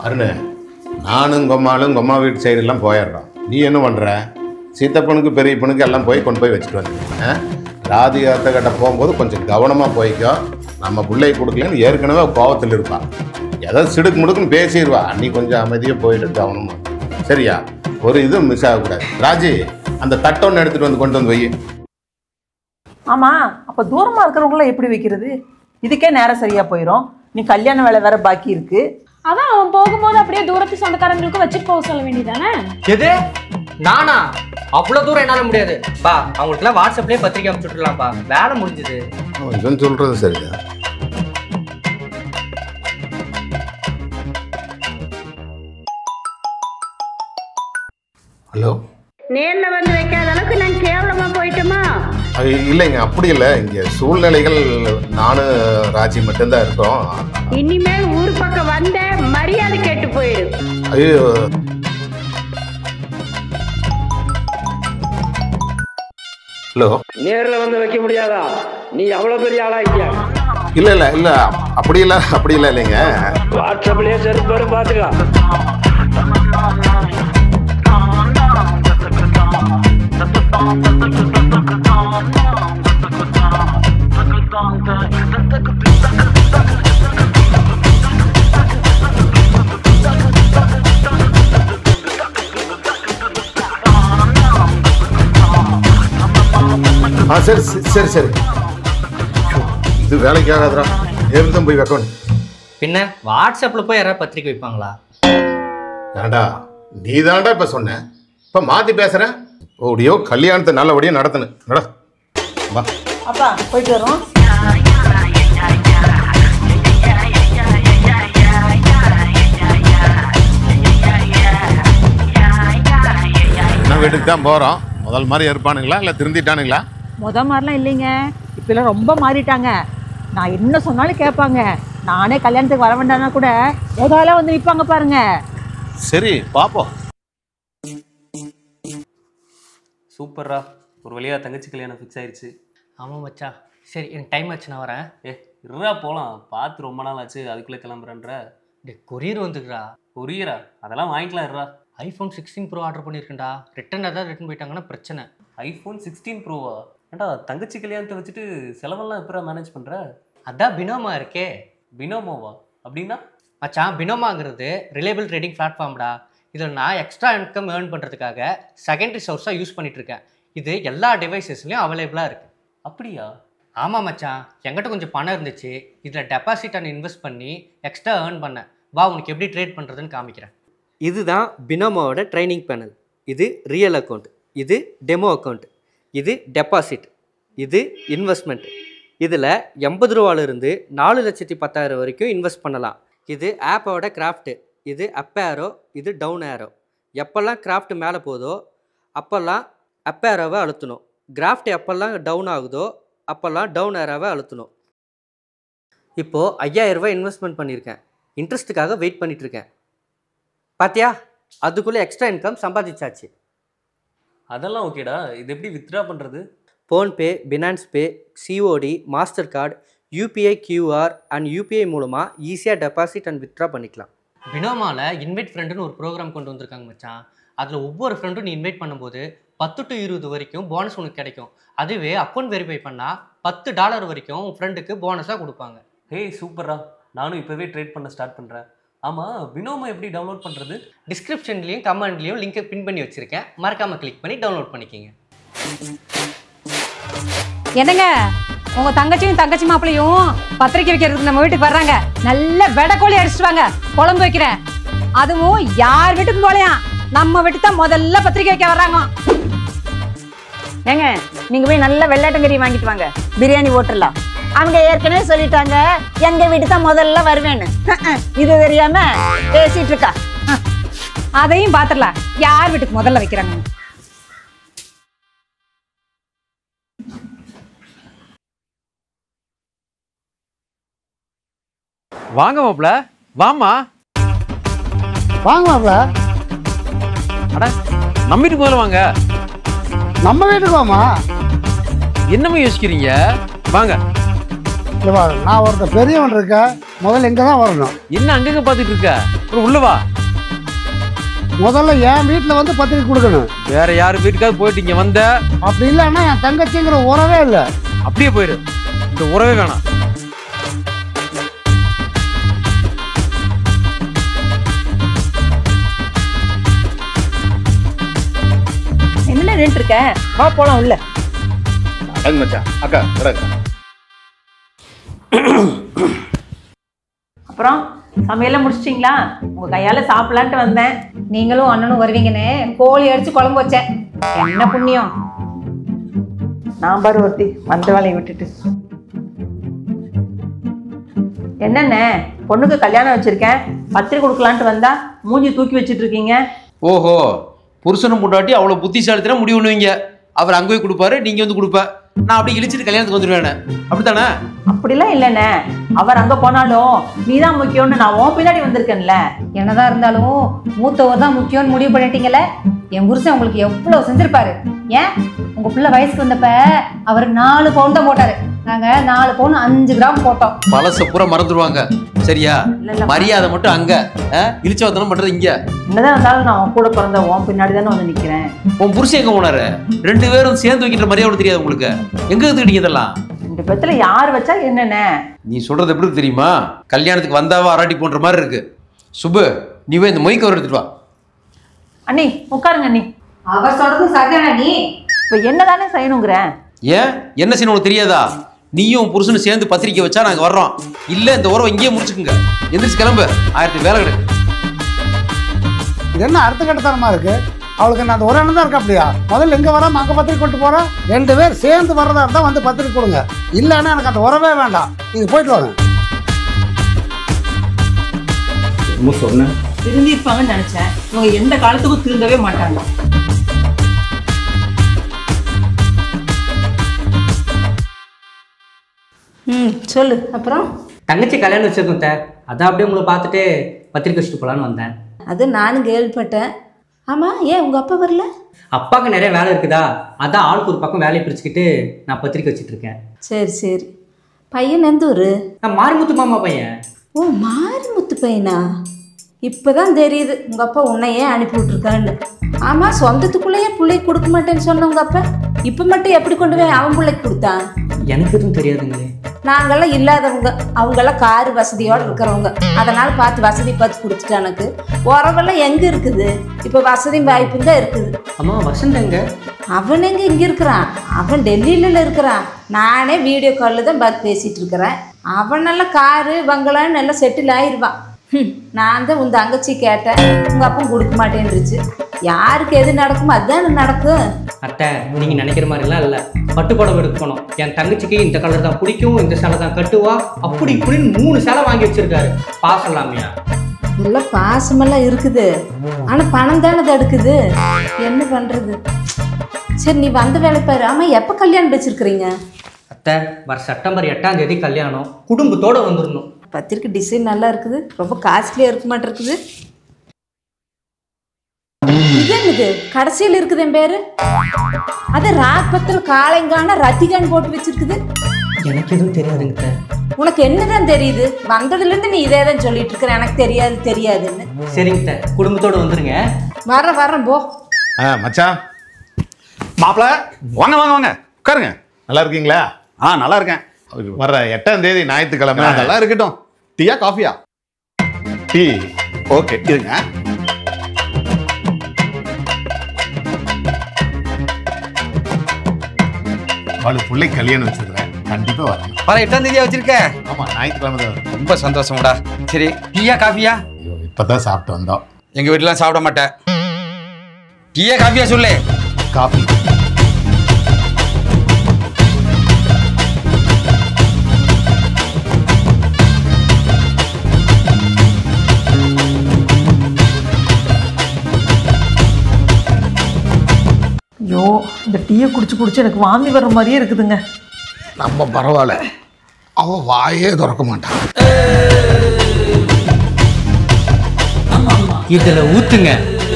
அருணு நானும் கொம்மாலும் கொம்மா வீட்டு சைடெல்லாம் போயிடுறோம் நீ என்ன பண்ணுற சித்தப்பனுக்கு பெரியப்பனுக்கு எல்லாம் போய் கொண்டு போய் வச்சுட்டு வந்து ராதிகாத்த கிட்ட போகும்போது கொஞ்சம் கவனமாக போய்க்கோ நம்ம பிள்ளை கொடுக்கலன்னு ஏற்கனவே கோவத்தில் இருப்பான் ஏதோ சிடுக்கு முடுக்குன்னு பேசிடுவா நீ கொஞ்சம் அமைதியாக போயிட்டு கவனமா சரியா ஒரு இதுவும் மிஸ் ஆகக்கூடாது ராஜி அந்த தட்டை ஒன்று எடுத்துகிட்டு வந்து கொண்டு வந்து வை ஆமா அப்ப தூரமா இருக்கிறவங்கள எப்படி வைக்கிறது இதுக்கே நேரம் சரியா போயிடும் நீ கல்யாண வேலை வேற பாக்கி இருக்கு அதான் அவன் போகும்போது அப்படியே தூரத்து சொந்தக்காரங்களுக்கு வச்சுட்டு போக சொல்ல வேண்டியதானே எது நானா அவ்வளவு தூரம் என்னால முடியாது பா அவங்களுக்குலாம் வாட்ஸ்அப்லயே பத்திரிக்கை அனுப்பிச்சு விட்டுலாம்ப்பா வேலை முடிஞ்சது அவன் இவன் சொல்கிறது சரிதான் ஹலோ நேர்ல வந்து வைக்காத அளவுக்கு நான் கேவலமா போயிட்டுமா அது இல்லைங்க அப்படி இல்லை இங்கே சூழ்நிலைகள் நானும் ராஜி மட்டும்தான் இருக்கோம் இனிமேல் ஊர் பக்கம் வந்த மரியாதை கெட்டு போயிடு ஐயோ ஹலோ நேர்ல வந்து வைக்க முடியாதா நீ அவ்வளவு பெரிய ஆளாக்கியா இல்லை இல்லை இல்லை அப்படி இல்லை அப்படி இல்லை இல்லைங்க வாட்ஸ்அப்லயே செருப்பாரு பாத்துக்கா ஆ சரி சரி, சரி சரி ஐயோ, இது வேலைக்கு ஆகாதுடா நேரில் தான் போய் வைக்கணும் பின்ன வாட்ஸ்அப்ல போய் யாராவது பத்திரிக்கை வைப்பாங்களா ஏண்டா நீ தான்டா இப்போ சொன்ன இப்போ மாற்றி பேசுகிறேன் ஓடியோ கல்யாணத்தை நல்லபடியாக நடத்தணும் நட வா அப்பா போயிட்டு வரோம் என்ன வீட்டுக்கு தான் போகிறோம் முதல் மாதிரி இருப்பானுங்களா இல்லை திருந்திட்டானுங்களா முத மாதிரிலாம் இல்லைங்க இப்பெல்லாம் ரொம்ப மாறிட்டாங்க நான் என்ன சொன்னாலும் கேட்பாங்க நானே கல்யாணத்துக்கு வர வேண்டாம்னா கூட எதால வந்து நிற்பாங்க பாருங்க சரி பார்ப்போம் சூப்பர்ரா ஒரு வழியா தங்கச்சி கல்யாணம் ஃபிக்ஸ் ஆயிருச்சு ஆமா மச்சான் சரி எனக்கு டைம் ஆச்சு நான் வரேன் ஏ இருடா போலாம் பார்த்து ரொம்ப நாள் ஆச்சு அதுக்குள்ள கிளம்புறேன்ற டே கொரியர் வந்துக்குறா கொரியரா அதெல்லாம் வாங்கிக்கலாம் இருடா ஐஃபோன் சிக்ஸ்டீன் ப்ரோ ஆர்டர் பண்ணியிருக்கேன்டா ரிட்டன் ஏதாவது ரிட்டன் போயிட்டாங்கன்னா பிரச்சனை ஐஃபோன் சிக்ஸ்டீன் ப்ரோவா ஏண்டா தங்கச்சி கல்யாணத்தை வச்சுட்டு செலவெல்லாம் எப்படா மேனேஜ் பண்ற அதான் பினோமா இருக்கே பினோமோவா அப்படின்னா மச்சான் பினோமாங்கிறது ரிலேபிள் ட்ரேடிங் பிளாட்ஃபார்ம்டா இதில் நான் எக்ஸ்ட்ரா இன்கம் ஏர்ன் பண்ணுறதுக்காக செகண்டரி சோர்ஸாக யூஸ் பண்ணிட்டு இருக்கேன் இது எல்லா டிவைசஸ்லையும் அவைலபிளாக இருக்குது அப்படியா ஆமாம் மச்சான் என்கிட்ட கொஞ்சம் பணம் இருந்துச்சு இதில் டெபாசிட் அண்ட் இன்வெஸ்ட் பண்ணி எக்ஸ்ட்ரா ஏர்ன் பண்ணேன் வா உனக்கு எப்படி ட்ரேட் பண்ணுறதுன்னு காமிக்கிறேன் இதுதான் பினோமோவோட ட்ரைனிங் பேனல் இது ரியல் அக்கௌண்ட் இது டெமோ அக்கௌண்ட் இது டெபாசிட் இது இன்வெஸ்ட்மெண்ட் இதில் எண்பது ரூபாலிருந்து நாலு லட்சத்தி பத்தாயிரம் வரைக்கும் இன்வெஸ்ட் பண்ணலாம் இது ஆப்போட கிராஃப்ட்டு இது அப் ஏரோ இது டவுன் ஏரோ எப்போல்லாம் கிராஃப்ட் மேலே போதோ அப்போல்லாம் அப் ஏரோவை அழுத்தணும் கிராஃப்ட் எப்போல்லாம் டவுன் ஆகுதோ அப்போல்லாம் டவுன் ஏரோவை அழுத்தணும் இப்போது ஐயாயிரம் ரூபாய் இன்வெஸ்ட்மெண்ட் பண்ணியிருக்கேன் இன்ட்ரெஸ்ட்டுக்காக வெயிட் பண்ணிட்டு இருக்கேன் பாத்தியா அதுக்குள்ளே எக்ஸ்ட்ரா இன்கம் சம்பாதிச்சாச்சு அதெல்லாம் ஓகேடா இது எப்படி வித்ட்ரா பண்றது PhonePe Binance pay COD Mastercard UPI QR and UPI மூலமாக ஈஸியாக டெபாசிட் அண்ட் வித்ட்ரா பண்ணிக்கலாம் பினோமாவில் இன்வைட் ஃப்ரெண்டுன்னு ஒரு ப்ரோக்ராம் கொண்டு வந்திருக்காங்க மச்சான் அதில் ஒவ்வொரு ஃப்ரெண்டும் நீ இன்வைட் பண்ணும்போது பத்து டு இருபது வரைக்கும் போனஸ் உனக்கு கிடைக்கும் அதுவே அக்கௌண்ட் வெரிஃபை பண்ணால் பத்து டாலர் வரைக்கும் உன் ஃப்ரெண்டுக்கு போனஸாக கொடுப்பாங்க ஹேய் சூப்பர்ரா நானும் இப்போவே ட்ரேட் பண்ண ஸ்டார்ட் பண்ணுறேன் ஆமாம் பினோமோ எப்படி டவுன்லோட் பண்ணுறது டிஸ்கிரிப்ஷன்லேயும் கமெண்ட்லேயும் லிங்கை பின் பண்ணி வச்சுருக்கேன் மறக்காமல் கிளிக் பண்ணி டவுன்லோட் பண்ணிக்கிங்க என்னங்க உங்க தங்கச்சியும் தங்கச்சி மாப்பிளையும் பத்திரிக்கை வைக்கிறதுக்கு நம்ம வீட்டுக்கு வர்றாங்க நல்ல வெடக்கோழி அடிச்சிட்டு வாங்க குழம்பு வைக்கிறேன் அதுவும் யார் வீட்டுக்கும் போலையாம் நம்ம வீட்டுக்கு தான் முதல்ல பத்திரிக்கை வைக்க வர்றாங்க ஏங்க நீங்க போய் நல்ல வெள்ளாட்டங்கறி வாங்கிட்டு வாங்க பிரியாணி ஓட்டலாம் அவங்க ஏற்கனவே சொல்லிட்டாங்க எங்க வீட்டு தான் முதல்ல வருவேன்னு இது தெரியாம பேசிட்டு இருக்கா அதையும் பாத்துடலாம் யார் வீட்டுக்கு முதல்ல வைக்கிறாங்க வாங்க மாப்ள வாமா வாங்க மாப்ள அட நம்ம வீட்டுக்கு முதல்ல வாங்க நம்ம வீட்டுக்கு வாமா என்னமா யோசிக்கிறீங்க வாங்க இங்க பாரு, நான் ஒருத்தர் பெரியவன் இருக்கேன் முதல்ல இங்கே தான் வரணும் என்ன அங்கங்க பார்த்துட்டு இருக்க அப்புறம் உள்ள வா முதல்ல என் வீட்டில் வந்து பத்திரிக்கை கொடுக்கணும் வேற யார் வீட்டுக்காவது போயிட்டு இங்க வந்த அப்படி இல்லைன்னா என் தங்கச்சிங்கிற உறவே இல்லை அப்படியே போயிரு இந்த உறவே வேணாம் என்ன நின்று இருக்க வா போலாம் உள்ள அடங்கு மச்சான் அக்கா வரேன் அப்புறம் சமையல்லாம் முடிச்சிட்டிங்களா உங்க கையால சாப்பிடலான்ட்டு வந்தேன் நீங்களும் அண்ணனும் வருவீங்கன்னு கோழி அடிச்சு குழம்பு வச்சேன் என்ன புண்ணியம் நான் பாரு ஒருத்தி வந்த வேலையை விட்டுட்டு என்னண்ணே பொண்ணுக்கு கல்யாணம் வச்சிருக்கேன் பத்திரிக்கை கொடுக்கலான்ட்டு வந்தா மூஞ்சி தூக்கி வச்சிட்டு இருக்கீங்க ஓஹோ புருஷனும் பொண்டாட்டி அவ்வளோ புத்திசாலித்தனம் முடிவு பண்ணுவீங்க அவர் அங்கே போய் கொடுப்பாரு நீங்க வந்து கொடுப்ப நான் அப்படியே இழிச்சிட்டு கல்யாணத்துக்கு வந்துடுவேன் அப்படித்தானே அப்படிலாம் இல்லைண்ணே அவர் அங்க போனாலும் நீதான் முக்கியம்னு நான் உன் பின்னாடி வந்திருக்கேன்ல என்னதான் இருந்தாலும் மூத்தவர் தான் முக்கியம்னு முடிவு பண்ணிட்டீங்கல்ல என் புருஷன் உங்களுக்கு எவ்வளவு செஞ்சிருப்பாரு ஏன் உங்க பிள்ளை வயசுக்கு வந்தப்ப அவர் நாலு பவுன் தான் போட்டாரு நாங்க நாலு பவுன் அஞ்சு கிராம் போட்டோம் பழச பூரா மறந்துடுவாங்க சரியா இல்ல, இல்ல. மரியாதை மட்டும் அங்க இழிச்சவத்தனம் பண்றது இங்க என்னதான் இருந்தாலும் நான் உன் கூட பிறந்த உன் பின்னாடி தானே வந்து நிக்கிறேன் உன் புருஷன் எங்க போனாரு ரெண்டு பேரும் சேர்ந்து வைக்கிற மரியாதை தெரியாது உங்களுக்கு எங்க கத்துக்கிட்டீங்க இதெல்லாம் இந்த பத்துல யார் வச்சா என்னண்ணே நீ சொல்றது எப்படி இருக்கு தெரியுமா கல்யாணத்துக்கு வந்தாவா அராட்டி போன்ற மாதிரி இருக்கு சுப்பு நீ போய் இந்த மொய் கவர் எடுத்துட்டு வா அண்ணி உட்காருங்க அண்ணி அவர் சொல்றது சரிதானா நீ இப்ப என்னதானே செய்யணுங்கிறேன் ஏன் என்ன செய்யணும் உனக்கு தெரியாதா நீயும் உன் புருஷனும் சேர்ந்து பத்திரிக்கை வச்சா நாங்க வர்றோம் இல்ல இந்த உறவை இங்கேயே முடிச்சுக்குங்க எந்திரிச்சு கிளம்பு ஆயிரத்தி வேலை கிடக்கு இது என்ன அடுத்த கட்டத்தனமா இருக்கு அவளுக்கு நான் அந்த ஒரு எண்ணம் தான் இருக்கா அப்படியா முதல்ல இங்கே வராம அங்கே பத்திரிக்கை கொண்டு போகிறோம் ரெண்டு பேர் சேர்ந்து வர்றதா இருந்தால் வந்து பத்திரிக்கை கொடுங்க இல்லைன்னா எனக்கு அந்த உறவே வேண்டாம் நீங்கள் போயிட்டு வாங்க என்னமோ சொன்னேன் திருந்திருப்பாங்கன்னு நினைச்சேன் இவங்க எந்த காலத்துக்கும் திருந்தவே மாட்டாங்க ம் சொல்லு அப்புறம் தங்கச்சி கல்யாணம் வச்சிருக்கோம் சார் அதான் அப்படியே உங்களை பார்த்துட்டு பத்திரிக்கை வச்சுட்டு போகலான்னு வந்தேன் அது நானும் கேள்விப்பட்டேன் ஆமாம் ஏன் உங்கள் அப்பா வரல அப்பாவுக்கு நிறைய வேலை இருக்குதா அதான் ஆளுக்கு ஒரு பக்கம் வேலையை பிரிச்சுக்கிட்டு நான் பத்திரிக்கை வச்சுட்டு இருக்கேன் சரி சரி பையன் எந்த ஊர் நான் மாரிமுத்து மாமா பையன் ஓ மாரிமுத்து பையனா இப்போ தான் தெரியுது உங்கள் அப்பா உன்னையே அனுப்பி விட்ருக்கான்னு ஆமாம் சொந்தத்துக்குள்ளேயே பிள்ளைக்கு கொடுக்க மாட்டேன்னு சொன்ன உங்கள் அப்பா இப்போ மட்டும் எப்படி கொண்டு போய் அவன் பிள்ளைக்கு கொடுத்தான் எனக்கு எதுவும் தெரியாதுங்களே நாங்கெல்லாம் இல்லாதவங்க அவங்கெல்லாம் காரு வசதியோடு இருக்கிறவங்க அதனால் பார்த்து வசதி பார்த்து கொடுத்துட்டா எனக்கு உறவெல்லாம் எங்கே இருக்குது இப்போ வசதி வாய்ப்பும் தான் இருக்குது அம்மா வசந்த் எங்க அவன் எங்கே இங்கே இருக்கிறான் அவன் டெல்லியில இருக்கிறான் நானே வீடியோ காலில் தான் பார்த்து பேசிகிட்டு இருக்கிறேன் அவன் நல்லா காரு பங்களான்னு நல்லா செட்டில் ஆயிடுவான் ஹம், நான் தான் உன் தங்கச்சி கேட்டேன் உங்கள் அப்பா கொடுக்க மாட்டேன்ருச்சு யாருக்கு எது நடக்குமோ அதுதானே நடக்கும் அத்தை நீங்கள் நினைக்கிற மாதிரிலாம் இல்லை பட்டு புடவை எடுக்கணும் என் தங்கச்சிக்கு இந்த கலர் தான் பிடிக்கும் இந்த சேலை தான் கட்டுவா அப்படி இப்படின்னு மூணு சேலை வாங்கி வச்சிருக்காரு பாசலாமியா எல்லாம் பாசமெல்லாம் இருக்குது ஆனால் பணம் தானே தடுக்குது என்ன பண்ணுறது சரி நீ வந்த வேலை பாரு ஆமாம் எப்போ கல்யாணம் வச்சிருக்கிறீங்க அத்தை வர செப்டம்பர் எட்டாம் தேதி கல்யாணம் குடும்பத்தோட வந்துடணும் பத்திரிக்கை டிசைன் நல்லா இருக்குது ரொம்ப காஸ்ட்லியாக இருக்க மாட்டிருக்குது இது என்னது கடைசியில் இருக்குது என் பேரு அது ராப்பத்தில் காளைங்கான ரத்திகான் போட்டு வச்சிருக்குது எனக்கு எதுவும் தெரியாதுங்க அத்தை. உனக்கு என்னதான் தெரியுது வந்ததுலேருந்து நீ இதே தான் சொல்லிட்டு இருக்கிற எனக்கு தெரியாது தெரியாதுன்னு சரிங்க அத்தை, குடும்பத்தோட வந்துருங்க வர்றேன் வர்றேன் போ ஆ மச்சான் மாப்பிள வாங்க வாங்க வாங்க உட்காருங்க நல்லா இருக்கீங்களா ஆ நல்லா இருக்கேன் வர்ற எட்டாம் தேதி ஞாயிற்றுக்கிழமை அதெல்லாம் இருக்கட்டும் டீயா காஃபியா டீ ஓகே இருங்க அவளுக்கு பிள்ளை கல்யாணம் வச்சிருக்கிறேன் கண்டிப்பா வரணும் வர எட்டாம் தேதியா வச்சிருக்க ஆமா ஞாயிற்றுக்கிழமை தான் வரும் ரொம்ப சந்தோஷம்டா சரி டீயா காஃபியா ஐயோ இப்பதான் சாப்பிட்டு வந்தோம் எங்க வீட்டுலாம் சாப்பிட மாட்டேன் டீயா காஃபியா சொல்லு காஃபி ஐயோ இந்த டீயை குடிச்சு குடிச்சு எனக்கு வாந்தி வர்ற மாதிரியே இருக்குதுங்க நம்ம பரவாயில்ல அவன் வாயே திறக்க மாட்டான் இதுல ஊத்துங்க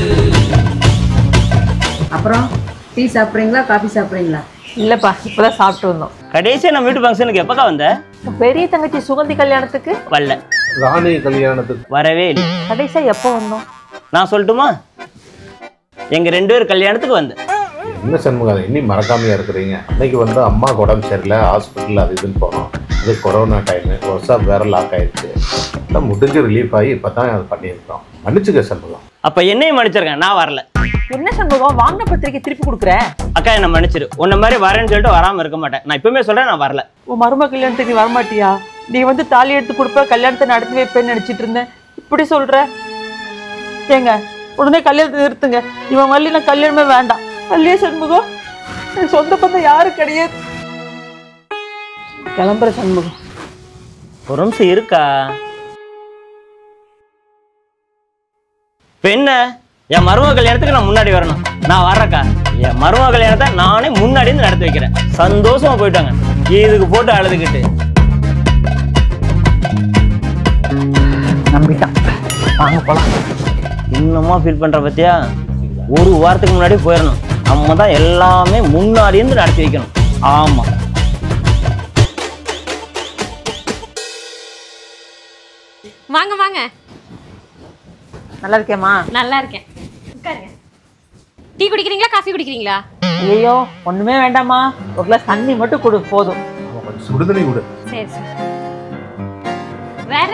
அப்புறம் டீ சாப்பிட்றீங்களா காஃபி சாப்பிட்றீங்களா இல்லப்பா இப்பதான் சாப்பிட்டு வந்தோம் கடைசியா நம்ம வீட்டு ஃபங்க்ஷனுக்கு எப்பக்கா வந்த பெரிய தங்கச்சி சுகந்தி கல்யாணத்துக்கு வரல ராணி கல்யாணத்துக்கு வரவே இல்லை கடைசியா எப்போ வந்தோம் நான் சொல்லட்டுமா எங்க ரெண்டு பேர் கல்யாணத்துக்கு வந்தேன் என்ன சண்முகம் இன்னும் மறக்காமையா இருக்கிறீங்க அன்னைக்கு வந்து அம்மாவுக்கு உடம்பு சரியில்லை ஹாஸ்பிட்டல் அது இதுன்னு போனோம் அது கொரோனா டைமு ஒர்க்ஷாப் வேற லாக் ஆயிடுச்சு எல்லாம் முடிஞ்சு ரிலீஃப் ஆகி இப்போ தான் அது பண்ணியிருக்கோம் மன்னிச்சுக்க சண்முகம் அப்ப என்னையும் மன்னிச்சிருக்கேன் நான் வரல என்ன சண்முகம் வாங்கின பத்திரிக்கை திருப்பி கொடுக்குற அக்கா என்ன மன்னிச்சிரு உன்ன மாதிரி வரேன்னு சொல்லிட்டு வராம இருக்க மாட்டேன் நான் இப்பவுமே சொல்றேன் நான் வரல உன் மரும கல்யாணத்துக்கு நீ வரமாட்டியா நீ வந்து தாலி எடுத்து கொடுப்ப கல்யாணத்தை நடத்தி வைப்பேன்னு நினைச்சிட்டு இருந்தேன் இப்படி சொல்ற ஏங்க உடனே கல்யாணத்தை நிறுத்துங்க இவன் வள்ளி நான் கல்யாணமே வேண்டாம் வள்ளியே சண்முகம் எனக்கு சொந்த பந்தம் யாரும் கிடையாது கிளம்புற சண்முகம் ஒரு நிமிஷம் இருக்கா இப்ப என்ன என் மருமக கல்யாணத்துக்கு நான் முன்னாடி வரணும் நான் வர்றேக்கா என் மருமக கல்யாணத்தை நானே முன்னாடி இருந்து நடத்தி வைக்கிறேன் சந்தோஷமா போயிட்டாங்க இதுக்கு போட்டு அழுதுகிட்டு நம்பிட்டான் வாங்க போலாம் இன்னுமா ஃபீல் பண்ற பத்தியா ஒரு வாரத்துக்கு முன்னாடி போயிடணும் நம்ம தான் எல்லாமே முன்னாடி இருந்து நடத்தி வைக்கணும் ஆமா வாங்க வாங்க நல்லா இருக்கேம்மா நல்லா இருக்கேன் உட்காருங்க டீ குடிக்கிறீங்களா காஃபி குடிக்கிறீங்களா ஐயோ ஒண்ணுமே வேண்டாம்மா ஒரு கிளாஸ் தண்ணி மட்டும் கொடு போதும் கொஞ்சம் சுடுதண்ணி கொடு சரி சரி வேற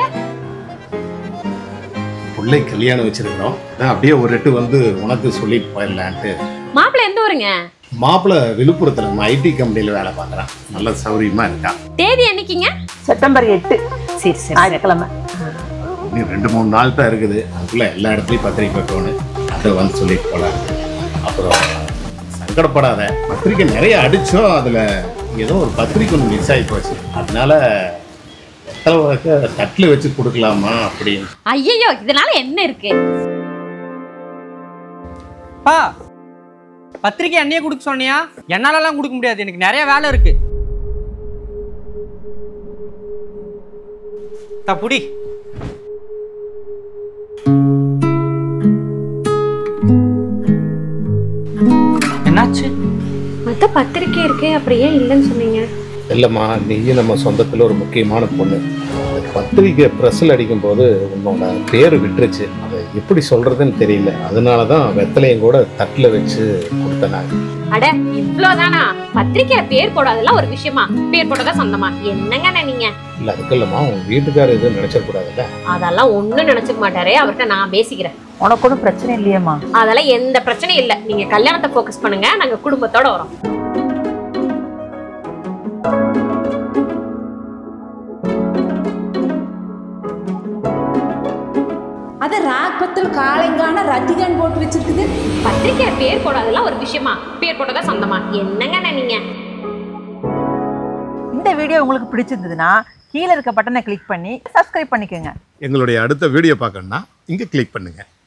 பிள்ளை கல்யாணம் வச்சிருக்கிறோம் அதான் அப்படியே ஒரு எட்டு வந்து உனக்கு சொல்லிட்டு போயிடலான்ட்டு மாப்பிள்ளை எந்த ஊருங்க மாப்பிள்ளை விழுப்புரத்தில் நம்ம ஐடி கம்பெனியில் வேலை பார்க்குறான் நல்ல சௌரியமாக இருக்கான் தேதி என்னைக்குங்க செப்டம்பர் எட்டு சரி சரி ஞாயிற்றுக்கிழமை இன்னும் ரெண்டு மூணு நாள் தான் இருக்குது அதுக்குள்ளே எல்லா இடத்துலையும் பத்திரிக்கை வைக்கணும் அதை வந்து சொல்லிட்டு போகலாம் அப்புறம் சங்கடப்படாத பத்திரிக்கை நிறைய அடித்தோம் அதில் ஏதோ ஒரு பத்திரிக்கை ஒன்று மிஸ் ஆகி போச்சு அதனால வெத்தலை வழக்க தட்டில் வச்சு கொடுக்கலாமா அப்படின்னு ஐயோ இதனால என்ன இருக்கு பா பத்திரிக்கை என்னையே கொடுக்க சொன்னியா என்னாலலாம் கொடுக்க முடியாது எனக்கு நிறைய வேலை இருக்கு தப்புடி என்னாச்சு மத்த பத்திரிக்கை இருக்கு அப்புறம் ஏன் இல்லைன்னு சொன்னீங்க இல்லைம்மா நீயும் நம்ம சொந்தத்தில் ஒரு முக்கியமான பொண்ணு அந்த பத்திரிக்கை ப்ரெஸ்ஸில் அடிக்கும்போது உன்னோட பேர் விட்டுருச்சு அதை எப்படி சொல்கிறதுன்னு தெரியல அதனால தான் வெத்தலையும் கூட தட்டில் வச்சு கொடுத்தேன் நான் அட இவ்வளவுதானா பத்திரிக்கையில பேர் போடாதெல்லாம் ஒரு விஷயமா பேர் போட்டதா சொந்தமா என்னங்க நீங்க இல்லை அதுக்கு இல்லைம்மா உன் வீட்டுக்காரர் எதுவும் நினச்சிடக்கூடாதுல்ல அதெல்லாம் ஒண்ணும் நினைச்சுக்க மாட்டாரே அவர்கிட்ட நான் பேசிக்கிறேன் உனக்கு ஒன்றும் பிரச்சனை இல்லையேம்மா அதெல்லாம் எந்த பிரச்சனையும் இல்ல நீங்க கல்யாணத்தை ஃபோக்கஸ் பண்ணுங்க நாங்க குடும்பத்தோட வரோம் அது ராக்பத்தில் காளைங்கான ரத்திகன் போட்டு வச்சிருக்குது பத்திரிக்கையில பேர் போடாதெல்லாம் ஒரு விஷயமா பேர் போட்டதா சொந்தமா என்னங்க நீங்க இந்த வீடியோ உங்களுக்கு பிடிச்சிருந்ததுன்னா கீழே இருக்க பட்டனை கிளிக் பண்ணி சப்ஸ்கிரைப் பண்ணிக்கோங்க எங்களுடைய அடுத்த வீடியோ பார்க்கணுன்னா இங்கே கிளிக் பண்ணுங்கள்